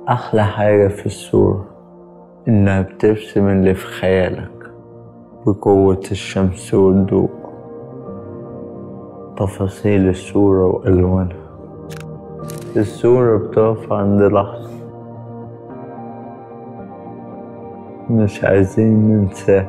أحلى حاجة في الصورة إنها بترسم اللي في خيالك بقوة الشمس والضوء تفاصيل الصورة وألوانها الصورة بتقف عند لحظة مش عايزين ننساها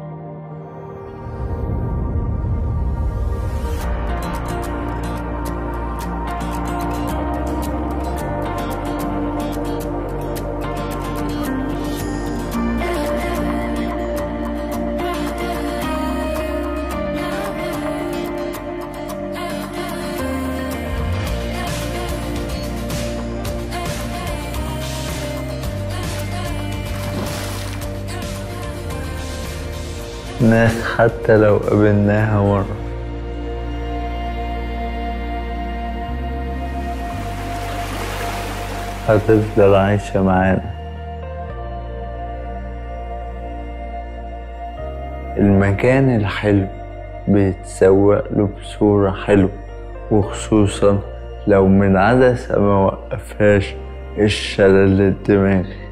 ناس حتى لو قابلناها مرة هتفضل عايشة معانا المكان الحلو بيتسوق له بصورة حلوة وخصوصا لو من عدسة ما وقفهاش الشلل الدماغي